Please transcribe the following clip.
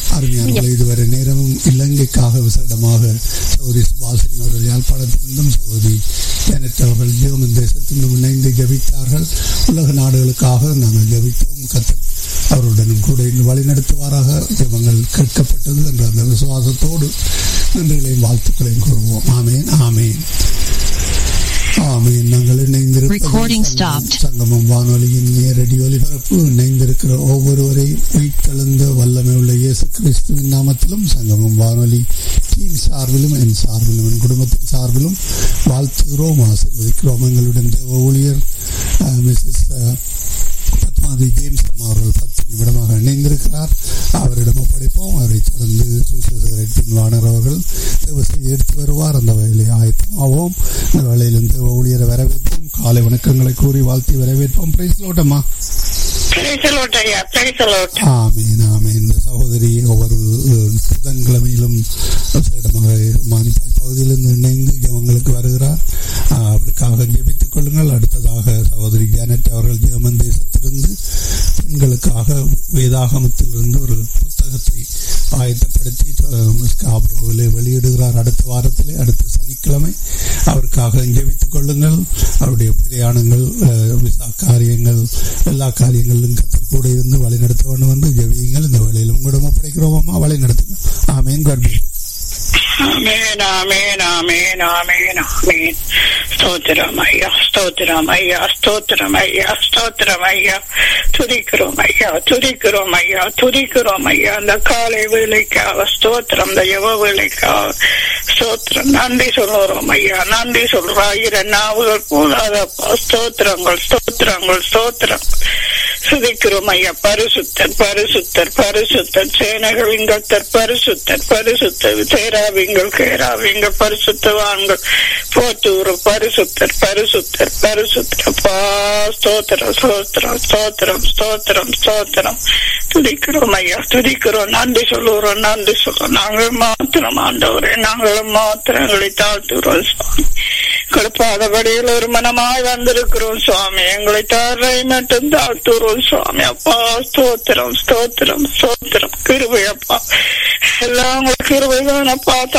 அருமையானவர்கள் இதுவரை நேரமும் இலங்கைக்காக விசேடமாக சௌரி சுபாசினி அவர்கள் யாழ்ப்பாணத்திலிருந்தும் சௌரி ஜனட் அவர்கள் ஜெர்மன் தேசத்திலும் இணைந்து ஜபித்தார்கள் உலக நாடுகளுக்காக நாங்கள் ஜபித்தோம் கத்தர் அவருடனும் கூட இங்கு வழிநடத்துவாராக ஜெபங்கள் கேட்கப்பட்டது என்ற அந்த விசுவாசத்தோடு நன்றிகளையும் வாழ்த்துக்களையும் கூறுவோம் ஆமேன் ஆமேன் ஆமேன் நாங்கள் Recording இணைந்திருப்பது stopped. சங்கமம் வானொலியின் நேரடி ஒலிபரப்பு இணைந்திருக்கிற ஒவ்வொருவரையும் உயிர்த்தெழுந்த வல்லமை உள்ள இயேசு கிறிஸ்துவின் நாமத்திலும் சங்கமம் வானொலி டீம் சார்பிலும் என் சார்பிலும் என் குடும்பத்தின் சார்பிலும் வாழ்த்துகிறோம் ஆசீர்வதிக்கிறோம் எங்களுடன் தேவ ஊழியர் அஹ், மிஸ்ஸஸ் அஹ், பத்மாவதி ஜேம்ஸ் அம்மா அவர்கள் பத்து நிமிடமாக இணைந்திருக்கிறார் அவரிடம் ஒப்படைப்போம் அவரை தொடர்ந்து சுசேசகர் பின்வாணர் அவர்கள் தேவ செய்தி எடுத்து வருவார் அந்த வேலையை ஆயத்தமாவோம் இந்த வேலையிலும் தேவ ஊழியரை வரவேற்போம் காலை வணக்கங்களை கூறி வாழ்த்தி வரவேற்போம் பிரைஸ் லோட்டம்மா பிரைசலோட் ஐயா பிரைசலோட் ஆமீன் ஆமீன் இந்த சகோதரி ஒவ்வொரு அஹ், புதன்கிழமையிலும் விசேடமாக மானிப்பாய் பகுதியிலிருந்து இணைந்து ஜெபங்களுக்கு வருகிறார் ஆஹ், அவருக்காக ஜெபித்துக் கொள்ளுங்கள் அடுத்ததாக சகோதரி ஜானட் அவர்கள் ஜெர்மன் தேசத்திலிருந்து பெண்களுக்காக வேதாகமத்திலிருந்து ஒரு புத்தகத்தை ஆயத்தப்படுத்தி ஸ்காப்ரோவிலே வெளியிடுகிறார் அடுத்த வாரத்திலே அடுத்த சனிக்கிழமை அவருக்காக ஜெபித்துக் கொள்ளுங்கள் அவருடைய பிரயாணங்கள் அஹ், விசா காரியங்கள் எல்லா காரியங்களிலும் கத்தர் கூட இருந்து வழி நடத்த வேண்டும் என்று ஜெபியுங்கள் இந்த வேலையில் உங்களிடம் ஒப்படைக்கிறோம் அம்மா வழி நடத்துங்க ஆமேன் காட் ஆமேன் ஆமேன் ஆமேன் ஆமேன் ஆமேன் ஸ்தோத்திரம் ஐயா ஸ்தோத்திரம் ஐயா ஸ்தோத்திரம் ஐயா ஸ்தோத்திரம் ஐயா துதிக்கிறோம் ஐயா துதிக்கிறோம் ஐயா துதிக்கிறோம் ஐயா அந்த காலை வேலைக்காக ஸ்தோத்திரம் இந்த யுவ வேலைக்காக ஸ்தோத்திரம் நன்றி சொல்லுறோம் ஐயா நன்றி சொல்ற ஆயிரம் நாவுகள் போதாதப்பா ஸ்தோத்திரங்கள் ஸ்தோத்திரங்கள் ஸ்தோத்திரம் சுதிக்கிறோம் ஐயா பரிசுத்தர் பரிசுத்தர் பரிசுத்தர் சேனைகளின் கத்தர் பரிசுத்தர் பரிசுத்தர் சேராவிங்கள் கேராவிங்கள் பரிசுத்தவான்கள் போத்தூர் பரிசுத்தர் பரிசுத்தர் பரிசுத்தர் அப்பா ஸ்தோத்திரம் ஸ்தோத்திரம் ஸ்தோத்திரம் ஸ்தோத்திரம் ஸ்தோத்திரம் துதிக்கிறோம் ஐயா துதிக்கிறோம் நன்றி சொல்லுறோம் நன்றி சொல்றோம் நாங்கள் மாத்திரம் ஆண்டவரே நாங்களும் மாத்திரம் எங்களை தாழ்த்துகிறோம் சுவாமி கொடுப்பாதபடியில் ஒரு மனமாய் வந்திருக்கிறோம் சுவாமி எங்களை தாரை மட்டும் தாழ்த்துறோம் சுவாமி அப்பா ஸ்தோத்திரம் ஸ்தோத்திரம் ஸ்தோத்திரம் கிருபை அப்பா எல்லாம் உங்களுக்கு கிருபை தானப்பா